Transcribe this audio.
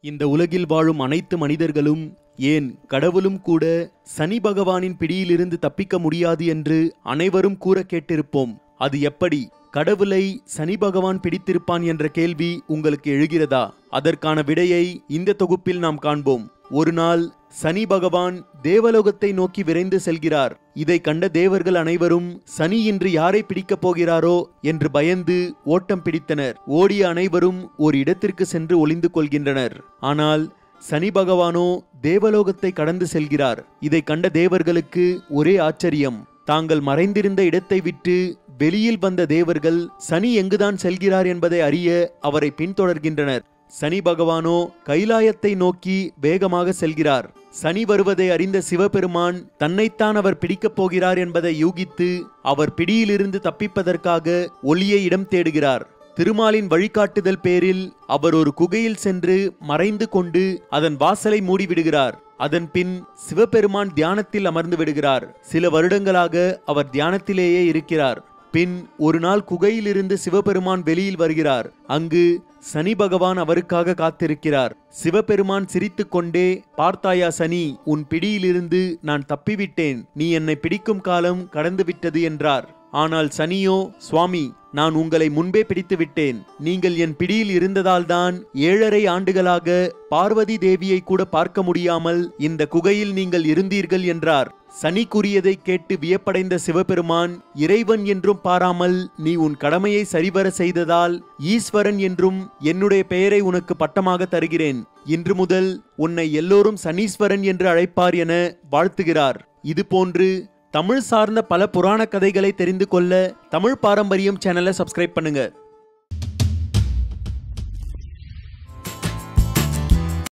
இந்த உலகில் வாழும் அனைத்து மனிதர்களும் ஏன் கடவுளும் கூட சனி பகவானின் பிடியிலிருந்து தப்பிக்க முடியாது என்று அனைவரும் கூற கேட்டிருப்போம் அது எப்படி கடவுளை சனி பகவான் பிடித்திருப்பான் என்ற கேள்வி உங்களுக்கு எழுகிறதா அதற்கான விடையை இந்த தொகுப்பில் நாம் காண்போம் ஒரு நாள் சனி பகவான் தேவலோகத்தை நோக்கி விரைந்து செல்கிறார் இதை கண்ட தேவர்கள் அனைவரும் சனி இன்று யாரை பிடிக்கப் போகிறாரோ என்று பயந்து ஓட்டம் பிடித்தனர் ஓடிய அனைவரும் ஒரு இடத்திற்கு சென்று ஒளிந்து கொள்கின்றனர் ஆனால் சனி பகவானோ தேவலோகத்தை கடந்து செல்கிறார் இதை கண்ட தேவர்களுக்கு ஒரே ஆச்சரியம் தாங்கள் மறைந்திருந்த இடத்தை விட்டு வெளியில் வந்த தேவர்கள் சனி எங்குதான் செல்கிறார் என்பதை அறிய அவரை பின்தொடர்கின்றனர் சனி பகவானோ கைலாயத்தை நோக்கி வேகமாக செல்கிறார் சனி வருவதை அறிந்த சிவபெருமான் தன்னைத்தான் அவர் பிடிக்கப் போகிறார் என்பதை யூகித்து அவர் பிடியிலிருந்து தப்பிப்பதற்காக ஒளியை இடம் தேடுகிறார் திருமாலின் வழிகாட்டுதல் பேரில் அவர் ஒரு குகையில் சென்று மறைந்து கொண்டு அதன் வாசலை மூடிவிடுகிறார் அதன் பின் சிவபெருமான் தியானத்தில் அமர்ந்து விடுகிறார் சில வருடங்களாக அவர் தியானத்திலேயே இருக்கிறார் பின் ஒரு நாள் குகையிலிருந்து சிவபெருமான் வெளியில் வருகிறார் அங்கு சனி பகவான் அவருக்காக காத்திருக்கிறார் சிவபெருமான் சிரித்துக்கொண்டே பார்த்தாயா சனி உன் பிடியிலிருந்து நான் தப்பிவிட்டேன் நீ என்னை பிடிக்கும் காலம் கடந்துவிட்டது என்றார் ஆனால் சனியோ சுவாமி நான் உங்களை முன்பே பிடித்து விட்டேன் நீங்கள் என் பிடியில் இருந்ததால்தான் ஏழரை ஆண்டுகளாக பார்வதி தேவியை கூட பார்க்க முடியாமல் இந்த குகையில் நீங்கள் இருந்தீர்கள் என்றார் சனி கூறியதை கேட்டு வியப்படைந்த சிவபெருமான் இறைவன் என்றும் பாராமல் நீ உன் கடமையை சரிவர செய்ததால் ஈஸ்வரன் என்றும் என்னுடைய பெயரை உனக்கு பட்டமாக தருகிறேன் இன்று முதல் உன்னை எல்லோரும் சனீஸ்வரன் என்று அழைப்பார் என வாழ்த்துகிறார் இதுபோன்று தமிழ் சார்ந்த பல புராண கதைகளை தெரிந்து கொள்ள தமிழ் பாரம்பரியம் சேனலை சப்ஸ்கிரைப் பண்ணுங்க